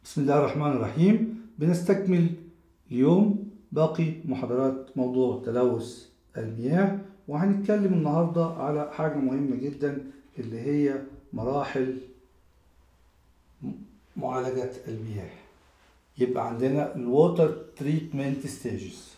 بسم الله الرحمن الرحيم بنستكمل اليوم باقي محاضرات موضوع تلوث المياه وهنتكلم النهاردة على حاجة مهمة جدا اللي هي مراحل معالجة المياه يبقى عندنا الووتر تريتمنت ستيجز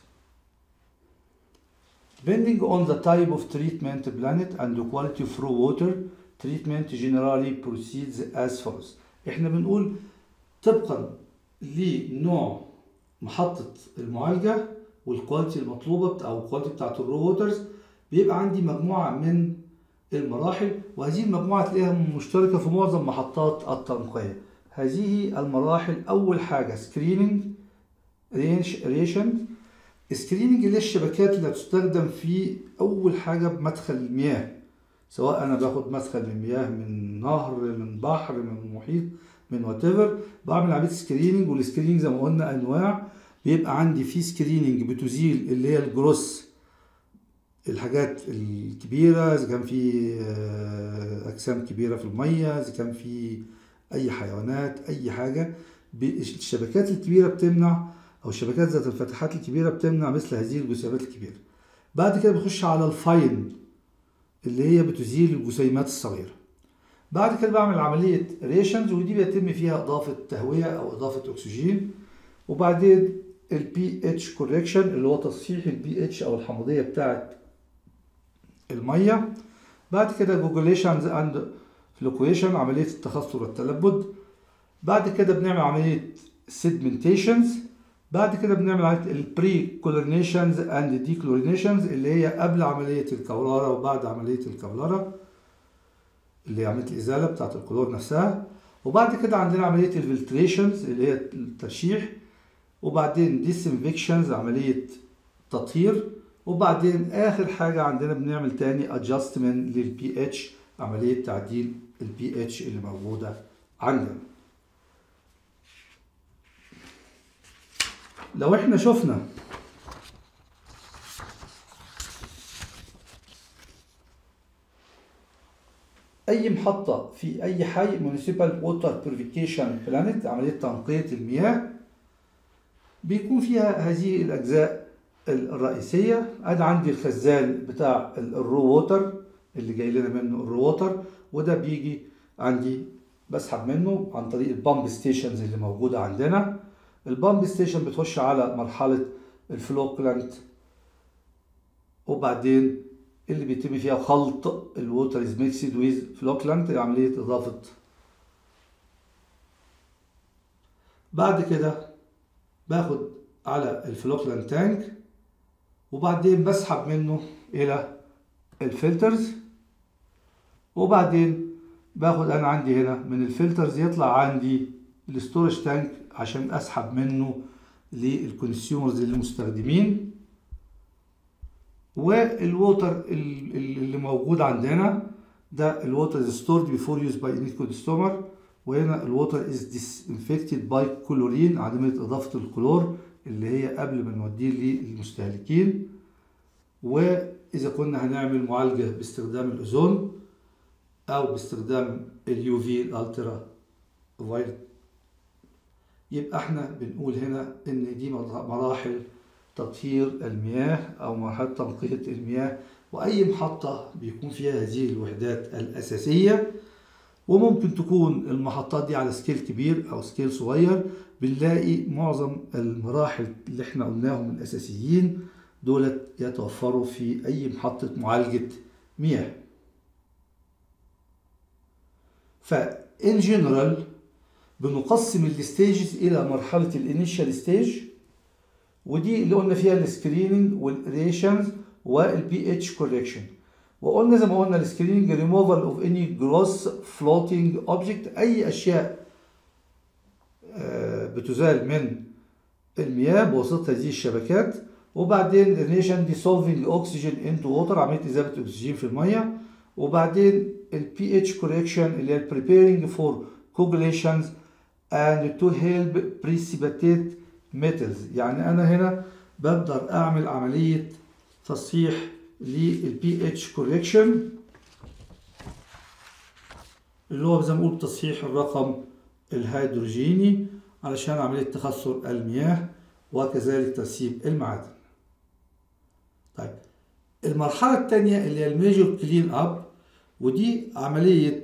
Depending on the type of treatment planet and the quality of raw water, treatment generally proceeds as follows. احنا بنقول طبقا لنوع محطة المعالجة والكواليتي المطلوبة أو الكواليتي بتاعت الرو ووترز بيبقى عندي مجموعة من المراحل وهذه المجموعة تلاقيها مشتركة في معظم محطات التنقية. هذه المراحل أول حاجة سكريننج ريشن سكريننج اللي هي الشبكات اللي هتستخدم في أول حاجة بمدخل المياه سواء أنا باخد مدخل المياه من نهر من بحر من محيط من وات ايفر بعمل عمليه سكريننج والسكريننج زي ما قلنا انواع بيبقى عندي في سكريننج بتزيل اللي هي الجروس الحاجات الكبيره اذا كان في اجسام كبيره في الميه اذا كان في اي حيوانات اي حاجه الشبكات الكبيره بتمنع او الشبكات ذات الفتحات الكبيره بتمنع مثل هذه الجسيمات الكبيره بعد كده بخش على الفاين اللي هي بتزيل الجسيمات الصغيره بعد كده بعمل عملية ريشنز ودي بيتم فيها إضافة تهوية أو إضافة أكسجين وبعدين البي اتش كوريكشن اللي هو تصحيح البي اتش أو الحمضية بتاعة المية بعد كده جوجوليشنز أند فلوكويشن عملية التخثر والتلبد بعد كده بنعمل عملية سيدمنتيشنز بعد كده بنعمل عملية البري كولورينيشنز اند دي كلورينيشنز اللي هي قبل عملية الكولارة وبعد عملية الكولارة اللي هي عمليه الازاله بتاعت الكلور نفسها وبعد كده عندنا عمليه الفلتريشنز اللي هي الترشيح وبعدين ديسنفكشنز عمليه تطهير وبعدين اخر حاجه عندنا بنعمل تاني ادجستمنت للبي اتش عمليه تعديل البي اتش اللي موجوده عندنا لو احنا شفنا اي محطه في اي حي مونيسيبال ووتر بيوريفيكيشن بلانت عمليه تنقيه المياه بيكون فيها هذه الاجزاء الرئيسيه ادي عندي الخزان بتاع الرو ووتر اللي جاي لنا منه الرو ووتر وده بيجي عندي بسحب منه عن طريق البامب ستيشنز اللي موجوده عندنا البامب ستيشن بتخش على مرحله الفلو بلانت وبعدين اللي بيتم فيها خلط الووتر از ميكسد ويز فلوكلانت عملية إضافة بعد كده باخد على الفلوكلانت تانك وبعدين بسحب منه إلى الفلترز وبعدين باخد أنا عندي هنا من الفلترز يطلع عندي الستورج تانك عشان أسحب منه للكونسيومرز المستخدمين والووتر اللي موجود عندنا ده الووتر is stored before use by any consumer وهنا الووتر is disinfected by كلورين عدمية إضافة الكلور اللي هي قبل ما نوديه للمستهلكين وإذا كنا هنعمل معالجة باستخدام الأوزون أو باستخدام اليو في الألترا فايلت يبقى احنا بنقول هنا إن دي مراحل تطهير المياه أو مرحلة تنقية المياه وأي محطة بيكون فيها هذه الوحدات الأساسية وممكن تكون المحطات دي على سكيل كبير أو سكيل صغير بنلاقي معظم المراحل اللي احنا قلناهم الأساسيين دولت يتوفروا في أي محطة معالجة مياه فإن جنرال بنقسم الستيجز إلى مرحلة الانيشال ستيج ودي اللي قلنا فيها السكريننج والريشنز والبي اتش كوريكشن وقلنا زي ما قلنا السكريننج ريموفال اوف اني جروس فلوتنج اوبجكت اي اشياء بتزال من المياه بواسطه هذه الشبكات وبعدين الريشن ديسولفينج اوكسجين انتو ووتر عمليه اذابه اكسجين في الميه وبعدين البي اتش كوريكشن اللي هي preparing فور coagulations and to help precipitate metals يعني انا هنا بقدر اعمل عمليه تصحيح للبي اتش كوريكشن اللي هو زي ما بنقول تصحيح الرقم الهيدروجيني علشان عملية تخثر المياه وكذلك ترسيب المعادن طيب المرحلة الثانية اللي هي الميجور كلين اب ودي عملية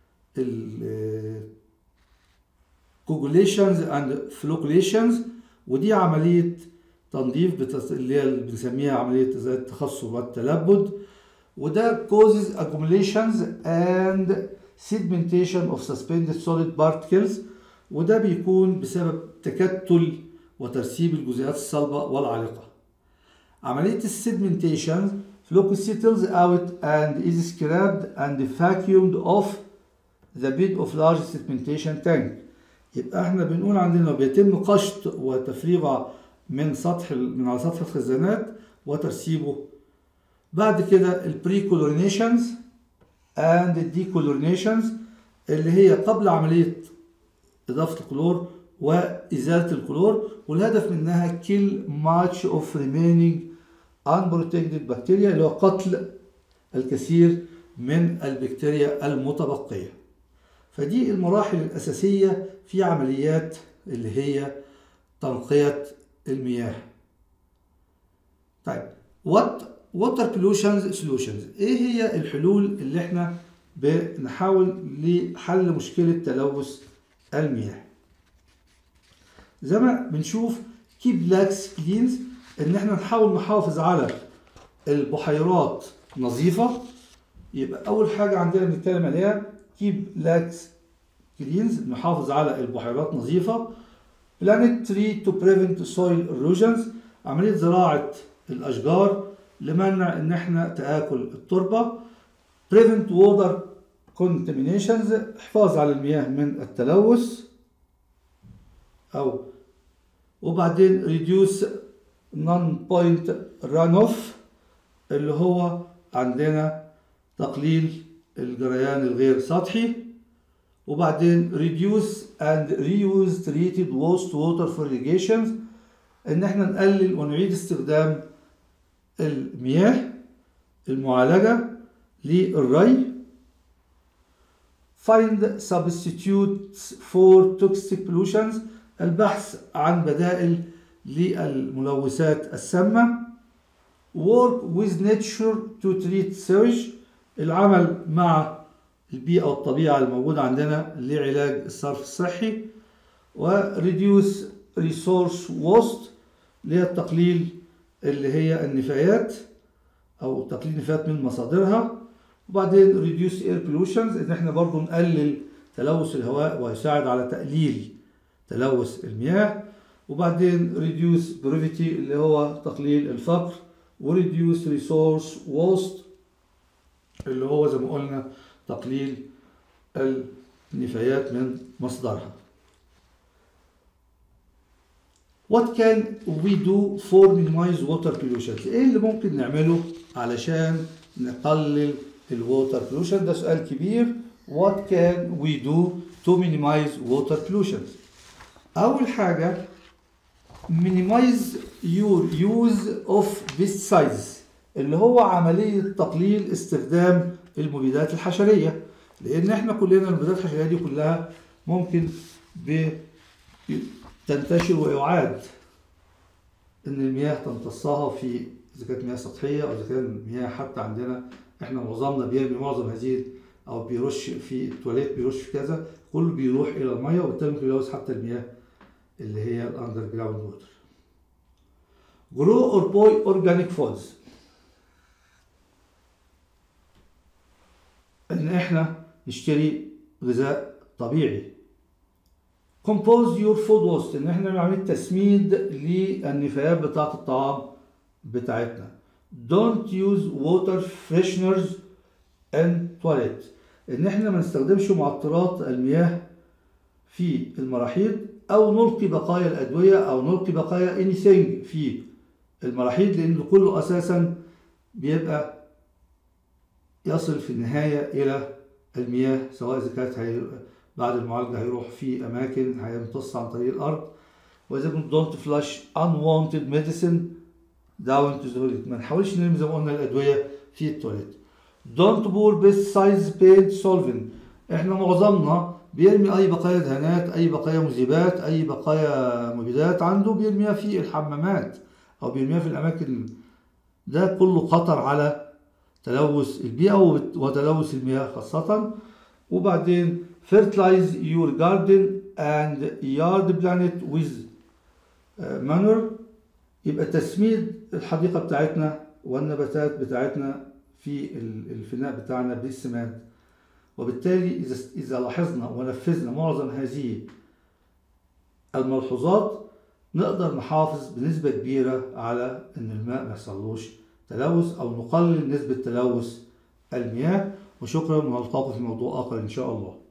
كوجوليشنز اند فلوكوليشنز ودي عملية تنظيف بتس... اللي هي اللي بنسميها عملية التخصب والتلبد وده causes accumulations and sedimentation of suspended solid particles وده بيكون بسبب تكتل وترسيب الجزيئات الصلبة والعالقة. عملية السيدمنتيشن flocus settles out and is scrubbed and vacuumed off the bed of large sedimentation tank. يبقى احنا بنقول عندنا بيتم قشط وتفريغها من سطح من على سطح الخزانات وترسيبه بعد كده البري كولورينيشنز اند الدي كولورينيشنز اللي هي قبل عمليه اضافه الكلور وازاله الكلور والهدف منها kill much of remaining unprotected bacteria اللي هو قتل الكثير من البكتيريا المتبقيه فدي المراحل الاساسيه في عمليات اللي هي تنقيه المياه طيب what water pollution solutions ايه هي الحلول اللي احنا بنحاول لحل مشكلة تلوث المياه زي ما بنشوف keep lakes cleans ان احنا نحاول نحافظ على البحيرات نظيفة يبقى اول حاجة عندنا بنتكلم عليها keep lakes cleans نحافظ على البحيرات نظيفة plant tree to prevent soil erosions عملية زراعة الأشجار لمنع إن إحنا تآكل التربة prevent water contaminations حفاظ على المياه من التلوث أو وبعدين reduce non-point runoff اللي هو عندنا تقليل الجريان الغير سطحي وبعدين reduce and reuse treated waste water for irrigations ان احنا نقلل ونعيد استخدام المياه المعالجة للري find substitutes for toxic pollutions البحث عن بدائل للملوثات السامة work with nature to treat sewage العمل مع البيئة والطبيعة الموجودة عندنا لعلاج الصرف الصحي و reduce resource waste اللي هي التقليل اللي هي النفايات أو تقليل النفايات من مصادرها وبعدين reduce air pollutions إن إحنا برضو نقلل تلوث الهواء ويساعد على تقليل تلوث المياه وبعدين reduce poverty اللي هو تقليل الفقر و reduce resource waste اللي هو زي ما قلنا تقليل النفايات من مصدرها. What can we do for minimize water pollution؟ ايه اللي ممكن نعمله علشان نقلل الووتر pollution؟ ده سؤال كبير. What can we do to minimize water pollution؟ أول حاجة minimize your use of pesticides اللي هو عملية تقليل استخدام المبيدات الحشرية لأن احنا كلنا المبيدات الحشرية دي كلها ممكن تنتشر ويعاد إن المياه تمتصها في إذا كانت مياه سطحية أو إذا كانت مياه حتى عندنا احنا معظمنا بيرمي معظم هذه أو بيرش في التواليت بيرش في كذا كله بيروح إلى المياه وبالتالي ممكن يلوث حتى المياه اللي هي الأندر جراوند ووتر. Grow or buy organic foods ان احنا نشتري غذاء طبيعي compose your food waste ان احنا نعمل تسميد للنفايات بتاعه الطعام بتاعتنا don't use water fresheners and toilet ان احنا ما نستخدمش معطرات المياه في المراحيض او نلقي بقايا الادويه او نلقي بقايا anything في المراحيض لان كله اساسا بيبقى يصل في النهاية إلى المياه سواء إذا كانت هي... بعد المعالجة هيروح في أماكن هيمتص عن طريق الأرض وإذا كنت don't flush unwanted medicine down to the toilet ما نحاولش نرمي زي ما قلنا الأدوية في التواليت don't pour pesticides paint solvent إحنا معظمنا بيرمي أي بقايا دهانات أي بقايا مذيبات أي بقايا مبيدات عنده بيرميها في الحمامات أو بيرميها في الأماكن ده كله خطر على تلوث البيئة وتلوث المياه خاصة وبعدين fertilize your garden and yard planet with manure يبقى تسميد الحديقة بتاعتنا والنباتات بتاعتنا في الفناء بتاعنا بالسماد وبالتالي إذا إذا لاحظنا ونفذنا معظم هذه الملحوظات نقدر نحافظ بنسبة كبيرة على إن الماء ما يحصلوش تلوث أو نقلل نسبة تلوث المياه وشكرا ونلقاكم في موضوع آخر إن شاء الله